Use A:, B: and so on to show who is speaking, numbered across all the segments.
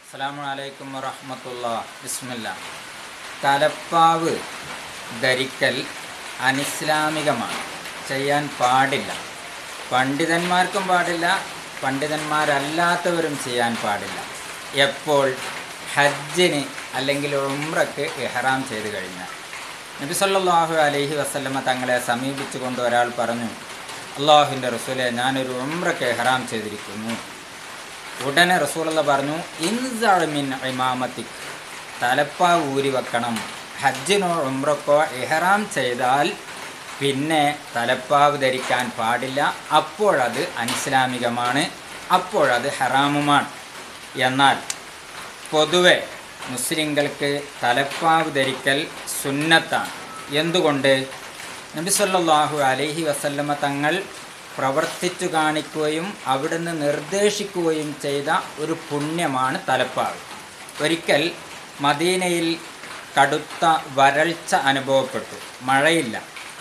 A: അസ്സാമു അലൈക്കും വറഹമത്തുള്ള ബിസ്മില്ല തലപ്പാവ് ധരിക്കൽ അനിസ്ലാമികമാണ് ചെയ്യാൻ പാടില്ല പണ്ഡിതന്മാർക്കും പാടില്ല പണ്ഡിതന്മാരല്ലാത്തവരും ചെയ്യാൻ പാടില്ല എപ്പോൾ ഹജ്ജിന് അല്ലെങ്കിൽ ഉംറക്ക് ഇഹ്റാം ചെയ്ത് കഴിഞ്ഞാൽ നബി സല്ലല്ലാഹു അലൈഹി വസല്ലമ തങ്ങളെ സമീപിച്ചുകൊണ്ട് ഒരാൾ പറഞ്ഞു അള്ളാഹുവിൻ്റെ റസൂലെ ഞാനൊരു ഉംറക്ക് ഇഹ്റാം ചെയ്തിരിക്കുന്നു ഉടനെ റസൂലുള്ള പറഞ്ഞു ഇൻസമിൻ ഇമാമത്തിക് തലപ്പാവ് ഊരി വെക്കണം ഹജ്ജിനോ ഉംറക്കോ ഇഹ്റാം ചെയ്താൽ പിന്നെ തലപ്പാവ് ധരിക്കാൻ പാടില്ല അപ്പോഴത് അനിസ്ലാമികമാണ് അപ്പോഴത് ഹറാമുമാണ് എന്നാൽ പൊതുവെ മുസ്ലിങ്ങൾക്ക് തലപ്പാവ് ധരിക്കൽ സുന്നത്താണ് എന്തുകൊണ്ട് നബി സല്ലല്ലാഹു അലൈഹി വസല്ലമ തങ്ങൾ പ്രവർത്തിച്ചു കാണിക്കുകയും അവിടുന്ന് നിർദ്ദേശിക്കുകയും ചെയ്ത ഒരു പുണ്യമാണ് തലപ്പാവ് ഒരിക്കൽ മദീനയിൽ കടുത്ത വരൾച്ച അനുഭവപ്പെട്ടു മഴയില്ല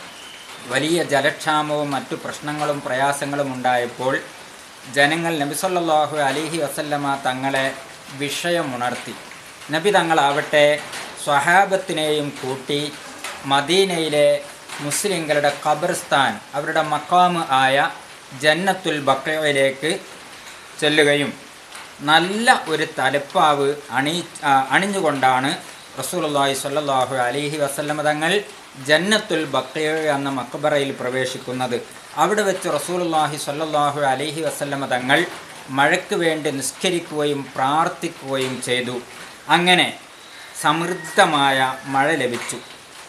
A: വലിയ ജലക്ഷാമവും മറ്റു പ്രശ്നങ്ങളും പ്രയാസങ്ങളും ഉണ്ടായപ്പോൾ ജനങ്ങൾ നബി സല്ലല്ലാഹു അലൈഹി വസല്ലമ തങ്ങളെ വിഷയമുണർത്തി നബി തങ്ങളാവട്ടെ സ്വഹാബത്തിനെയും കൂട്ടി മദീനയിലെ മുസ്ലിങ്ങളുടെ ഖബർസ്ഥാൻ അവരുടെ മക്കാമ് ആയ ജന്നത്തുൽ ബക്കയിലേക്ക് ചെല്ലുകയും നല്ല ഒരു തലപ്പാവ് അണി ആ, അണിഞ്ഞുകൊണ്ടാണ് റസൂലുള്ളാഹി സ്വല്ലല്ലാഹു അലൈഹി വസല്ലമ തങ്ങൾ ജന്നത്തുൽ ബക്കയ എന്ന മക്ബറയിൽ പ്രവേശിക്കുന്നത് അവിടെ വെച്ച് റസൂലുള്ളാഹി സ്വല്ലല്ലാഹു അലൈഹി വസല്ലമ തങ്ങൾ മഴയ്ക്ക് വേണ്ടി നിസ്കരിക്കുകയും പ്രാർത്ഥിക്കുകയും ചെയ്തു അങ്ങനെ സമൃദ്ധമായ മഴ ലഭിച്ചു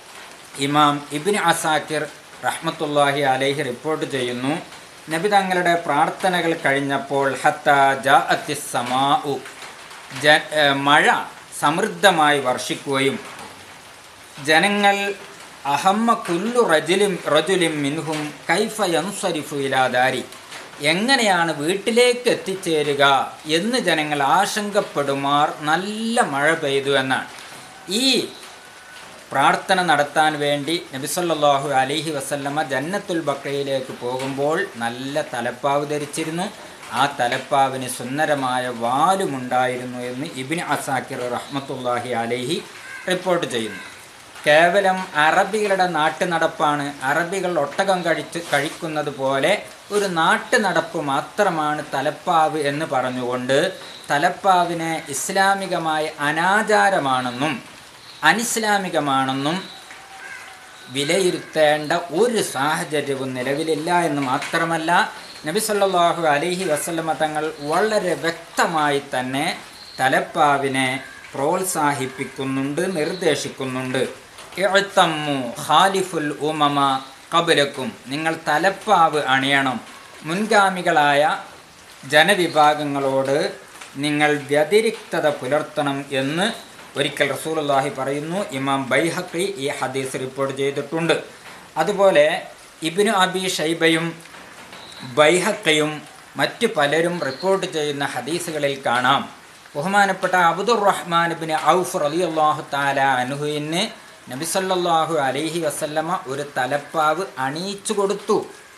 A: ഇമാം ഇബിന് അസാക്കിർ റഹ്മത്തുല്ലാഹി അലൈഹി റിപ്പോർട്ട് ചെയ്യുന്നു നബി തങ്ങളുടെ പ്രാർത്ഥനകൾ കഴിഞ്ഞപ്പോൾ ഹത്ത ജാഅത്തി സമാഉ ജ ഏ, മഴ സമൃദ്ധമായി വർഷിക്കുകയും ജനങ്ങൾ അഹമ്മ കുല്ലു റജുലിം റജുലിം മിൻഹും കൈഫ യൻസരിഫു ഇലാദാരി എങ്ങനെയാണ് വീട്ടിലേക്ക് എത്തിച്ചേരുക എന്ന് ജനങ്ങൾ ആശങ്കപ്പെടുമാർ നല്ല മഴ പെയ്തു എന്നാണ് ഈ പ്രാർത്ഥന നടത്താൻ വേണ്ടി നബിസല്ലാഹു അലൈഹി വസല്ലമ ജന്നത്തുൽ ബക്കയിലേക്ക് പോകുമ്പോൾ നല്ല തലപ്പാവ് ധരിച്ചിരുന്നു ആ തലപ്പാവിന് സുന്ദരമായ വാലുമുണ്ടായിരുന്നു എന്ന് ഇബിൻ അസാക്കിർ റഹ്മത്തുല്ലാഹി അലൈഹി റിപ്പോർട്ട് ചെയ്യുന്നു കേവലം അറബികളുടെ നാട്ടു നടപ്പാണ് അറബികൾ ഒട്ടകം കഴിച്ച് കഴിക്കുന്നത് പോലെ ഒരു നാട്ടു നടപ്പ് മാത്രമാണ് തലപ്പാവ് എന്ന് പറഞ്ഞുകൊണ്ട് തലപ്പാവിനെ ഇസ്ലാമികമായ അനാചാരമാണെന്നും അനിസ്ലാമികമാണെന്നും വിലയിരുത്തേണ്ട ഒരു സാഹചര്യവും നിലവിലില്ല എന്ന് മാത്രമല്ല നബി സല്ലല്ലാഹു അലൈഹി വസല്ലമ തങ്ങൾ വളരെ വ്യക്തമായി തന്നെ തലപ്പാവിനെ പ്രോത്സാഹിപ്പിക്കുന്നുണ്ട് നിർദ്ദേശിക്കുന്നുണ്ട് ഇഅ്തമ്മു ഖാലിഫുൽ ഉമമ കബലക്കും നിങ്ങൾ തലപ്പാവ് അണിയണം മുൻഗാമികളായ ജനവിഭാഗങ്ങളോട് നിങ്ങൾ വ്യതിരിക്തത പുലർത്തണം എന്ന് ഒരിക്കൽ റസൂലുള്ളാഹി പറയുന്നു ഇമാം ബൈഹഖി ഈ ഹദീസ് റിപ്പോർട്ട് ചെയ്തിട്ടുണ്ട് അതുപോലെ ഇബ്നു അബി ഷൈബയും ബൈഹക്കയും മറ്റു പലരും റിപ്പോർട്ട് ചെയ്യുന്ന ഹദീസുകളിൽ കാണാം ബഹുമാനപ്പെട്ട അബ്ദുർ റഹ്മാൻ ബിൻ ഔഫ് റളിയല്ലാഹു തആല അൻഹുവിന് നബി സല്ലല്ലാഹു അലൈഹി വസല്ലമ ഒരു തലപ്പാവ് അണിയിച്ചു കൊടുത്തു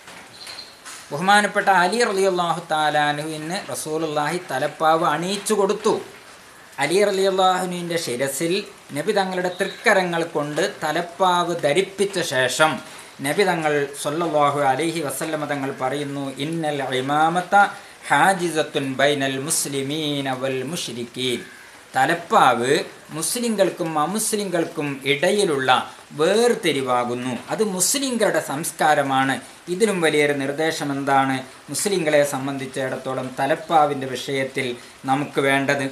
A: ബഹുമാനപ്പെട്ട അലി റളിയല്ലാഹു തആല അൻഹുവിന് റസൂലുള്ളാഹി തലപ്പാവ് അണിയിച്ചു കൊടുത്തു അലി റളിയല്ലാഹുവിൻ്റെ ശിരസിൽ നബി തങ്ങളുടെ തൃക്കരങ്ങൾ കൊണ്ട് തലപ്പാവ് ധരിപ്പിച്ച ശേഷം നബി തങ്ങൾ സല്ലല്ലാഹു അലൈഹി വസല്ലമ തങ്ങൾ പറയുന്നു ഇന്നൽ ഇമാമത്ത ഹാജിസത്തുൻ ബൈനൽ മുസ്ലിമീന വൽ മുഷ്രിക്കീൻ തലപ്പാവ് മുസ്ലിങ്ങൾക്കും അമുസ്ലിങ്ങൾക്കും ഇടയിലുള്ള വേർതിരിവാകുന്നു അത് മുസ്ലിങ്ങളുടെ സംസ്കാരമാണ് ഇതിലും വലിയൊരു നിർദ്ദേശം എന്താണ് മുസ്ലിങ്ങളെ സംബന്ധിച്ചിടത്തോളം തലപ്പാവിൻ്റെ വിഷയത്തിൽ നമുക്ക് വേണ്ടത്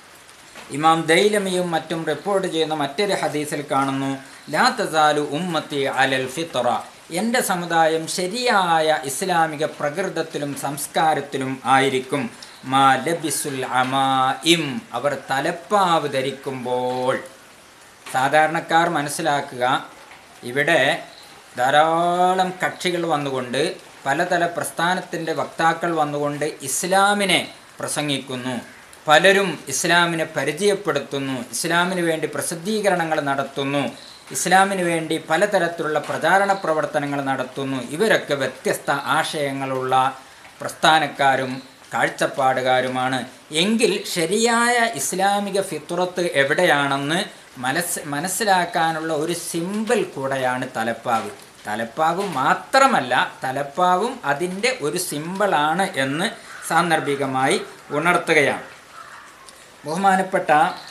A: ഇമാം ദൈലമിയും മറ്റും റിപ്പോർട്ട് ചെയ്യുന്ന മറ്റൊരു ഹദീസിൽ കാണുന്നു ലാ തസാലു ഉമ്മത്തി അലൽ ഫിത്ര എൻ്റെ സമുദായം ശരിയായ ഇസ്ലാമിക പ്രകൃതത്തിലും സംസ്കാരത്തിലും ആയിരിക്കും മാ ലബിസുൽ അമാഇം അവർ തലപ്പാവ് ധരിക്കുമ്പോൾ സാധാരണക്കാർ മനസ്സിലാക്കുക ഇവിടെ ധാരാളം കക്ഷികൾ വന്നുകൊണ്ട് പലതര പ്രസ്ഥാനത്തിൻ്റെ വക്താക്കൾ വന്നുകൊണ്ട് ഇസ്ലാമിനെ പ്രസംഗിക്കുന്നു പലരും ഇസ്ലാമിനെ പരിചയപ്പെടുത്തുന്നു ഇസ്ലാമിന് വേണ്ടി പ്രസിദ്ധീകരണങ്ങൾ നടത്തുന്നു ഇസ്ലാമിന് വേണ്ടി പലതരത്തിലുള്ള പ്രചാരണ പ്രവർത്തനങ്ങൾ നടത്തുന്നു ഇവരൊക്കെ വ്യത്യസ്ത ആശയങ്ങളുള്ള പ്രസ്ഥാനക്കാരും കാഴ്ചപ്പാടുകാരുമാണ് എങ്കിൽ ശരിയായ ഇസ്ലാമിക ഫിത്തുറത്ത് എവിടെയാണെന്ന് മനസ് മനസ്സിലാക്കാനുള്ള ഒരു സിമ്പിൾ കൂടെയാണ് തലപ്പാവ് തലപ്പാവ് മാത്രമല്ല തലപ്പാവും അതിൻ്റെ ഒരു സിമ്പിളാണ് എന്ന് സാന്ദർഭികമായി ഉണർത്തുകയാണ് ബഹുമാനപ്പെട്ട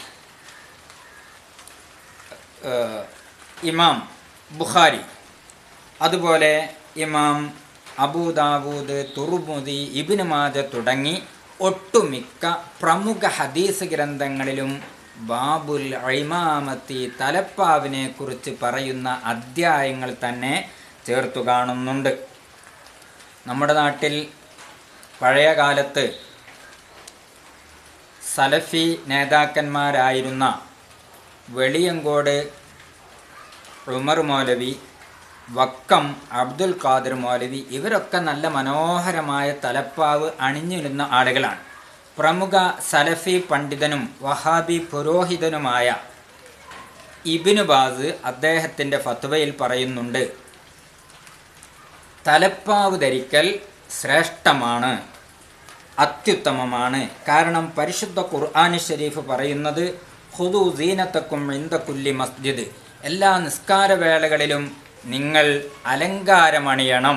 A: ഏഹ്, ഇമാം ബുഖാരി അതുപോലെ ഇമാം അബൂദാബൂദ് തുറുമുദി ഇബിന് മാജ തുടങ്ങി ഒട്ടുമിക്ക പ്രമുഖ ഹദീസ് ഗ്രന്ഥങ്ങളിലും ബാബുൽ ഇമാമത്തി തലപ്പാവിനെ കുറിച്ച് പറയുന്ന അധ്യായങ്ങൾ തന്നെ ചേർത്തു കാണുന്നുണ്ട് നമ്മുടെ നാട്ടിൽ പഴയ കാലത്ത് സലഫി നേതാക്കന്മാരായിരുന്ന വെളിയങ്കോട് ഉമർ മൗലവി വക്കം അബ്ദുൽ ഖാദിർ മൗലവി ഇവരൊക്കെ നല്ല മനോഹരമായ തലപ്പാവ് അണിഞ്ഞിരുന്ന ആളുകളാണ് പ്രമുഖ സലഫി പണ്ഡിതനും വഹാബി പുരോഹിതനുമായ ഇബിനു ബാസ് അദ്ദേഹത്തിൻ്റെ ഫത്വയിൽ പറയുന്നുണ്ട് തലപ്പാവ് ധരിക്കൽ ശ്രേഷ്ഠമാണ് അത്യുത്തമമാണ് കാരണം പരിശുദ്ധ ഖുർആാനി ഷരീഫ് പറയുന്നത് ഹുദു സീനത്തക്കും ഇന്ദക്കുല്ലി മസ്ജിദ് എല്ലാ നിസ്കാരവേളകളിലും നിങ്ങൾ അലങ്കാരമണിയണം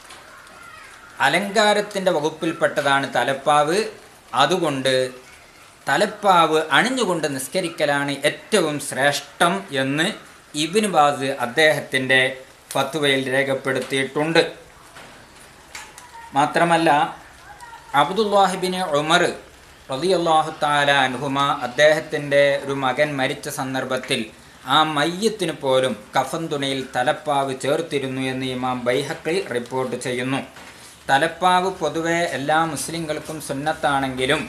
A: അലങ്കാരത്തിൻ്റെ വകുപ്പിൽപ്പെട്ടതാണ് തലപ്പാവ് അതുകൊണ്ട് തലപ്പാവ് അണിഞ്ഞുകൊണ്ട് നിസ്കരിക്കലാണ് ഏറ്റവും ശ്രേഷ്ഠം എന്ന് ഇബിന് ബാസ് അദ്ദേഹത്തിൻ്റെ ഫത്വയിൽ രേഖപ്പെടുത്തിയിട്ടുണ്ട് മാത്രമല്ല അബ്ദുല്ലാഹിബിന് ഉമർ റളിയല്ലാഹു താല അനുഹുമ അദ്ദേഹത്തിൻ്റെ ഒരു മകൻ മരിച്ച സന്ദർഭത്തിൽ ആ മയ്യത്തിന് പോലും കഫൻ തുണിയിൽ തലപ്പാവ് ചേർത്തിരുന്നു എന്ന് ഇമാം ബൈഹക്കി റിപ്പോർട്ട് ചെയ്യുന്നു തലപ്പാവ് പൊതുവെ എല്ലാ മുസ്ലിങ്ങൾക്കും സുന്നത്താണെങ്കിലും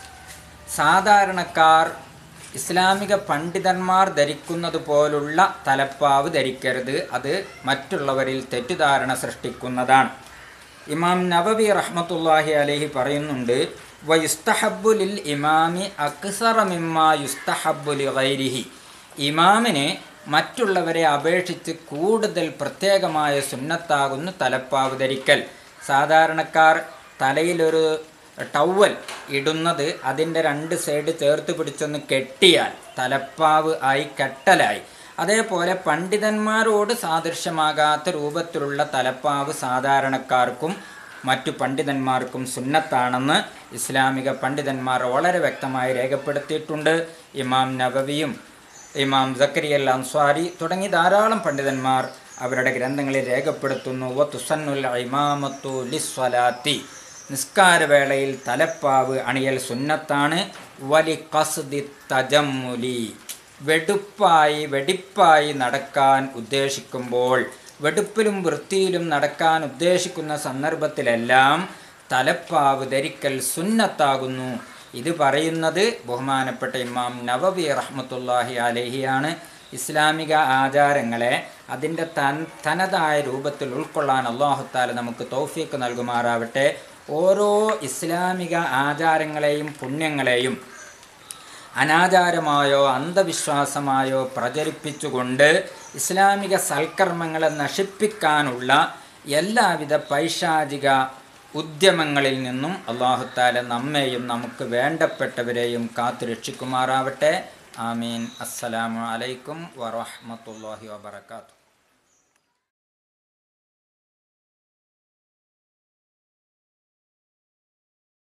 A: സാധാരണക്കാർ ഇസ്ലാമിക പണ്ഡിതന്മാർ ധരിക്കുന്നത് പോലുള്ള തലപ്പാവ് ധരിക്കരുത് അത് മറ്റുള്ളവരിൽ തെറ്റിദ്ധാരണ സൃഷ്ടിക്കുന്നതാണ് ഇമാം നവവി റഹ്മത്തുല്ലാഹി അലഹി പറയുന്നുണ്ട് വയുസ്തഹബുലിൽ ഇമാമി അക്സറ മിമ്മ യുസ്തഹബുലി ഗൈരിഹി ഇമാമിന് മറ്റുള്ളവരെ അപേക്ഷിച്ച് കൂടുതൽ പ്രത്യേകമായ സുന്നത്താകുന്നു തലപ്പാവ് ധരിക്കൽ സാധാരണക്കാർ തലയിലൊരു ടവൽ ഇടുന്നത് അതിൻ്റെ രണ്ട് സൈഡ് ചേർത്ത് പിടിച്ചൊന്ന് കെട്ടിയാൽ തലപ്പാവ് ആയി കെട്ടലായി അതേപോലെ പണ്ഡിതന്മാരോട് സാദൃശ്യമാകാത്ത രൂപത്തിലുള്ള തലപ്പാവ് സാധാരണക്കാർക്കും മറ്റു പണ്ഡിതന്മാർക്കും സുന്നത്താണെന്ന് ഇസ്ലാമിക പണ്ഡിതന്മാർ വളരെ വ്യക്തമായി രേഖപ്പെടുത്തിയിട്ടുണ്ട് ഇമാം നവവിയും ഇമാം സക്കരിയൽ അൻസ്വാരി തുടങ്ങി ധാരാളം പണ്ഡിതന്മാർ അവരുടെ ഗ്രന്ഥങ്ങളിൽ രേഖപ്പെടുത്തുന്നു വ തുസന്നുൽ ഇമാമത്തു ലിസ്വലാത്തി നിസ്കാരവേളയിൽ തലപ്പാവ് അണിയൽ സുന്നത്താണ് വലി കസ്ദി തജമ്മുലി വെടുപ്പായി വെടിപ്പായി നടക്കാൻ ഉദ്ദേശിക്കുമ്പോൾ വെടുപ്പിലും വൃത്തിയിലും നടക്കാൻ ഉദ്ദേശിക്കുന്ന സന്ദർഭത്തിലെല്ലാം തലപ്പാവ് ധരിക്കൽ സുന്നത്താകുന്നു ഇത് പറയുന്നത് ബഹുമാനപ്പെട്ട ഇമാം നവവി റഹ്മത്തുല്ലാഹി അലഹിയാണ് ഇസ്ലാമിക ആചാരങ്ങളെ അതിൻ്റെ തൻ തനതായ രൂപത്തിൽ ഉൾക്കൊള്ളാൻ അള്ളാഹുത്താല നമുക്ക് തൗഫീക്ക് നൽകുമാറാവട്ടെ ഓരോ ഇസ്ലാമിക ആചാരങ്ങളെയും പുണ്യങ്ങളെയും അനാചാരമായോ അന്ധവിശ്വാസമായോ പ്രചരിപ്പിച്ചുകൊണ്ട് ഇസ്ലാമിക സൽക്കർമ്മങ്ങളെ നശിപ്പിക്കാനുള്ള എല്ലാവിധ പൈശാചിക ഉദ്യമങ്ങളിൽ നിന്നും അള്ളാഹുത്താല നമ്മെയും നമുക്ക് വേണ്ടപ്പെട്ടവരെയും കാത്തു രക്ഷിക്കുമാറാവട്ടെ ആമീൻ അസ്സലാമു അലൈക്കും വറഹ്മത്തുള്ളാഹി വബറകാതുഹു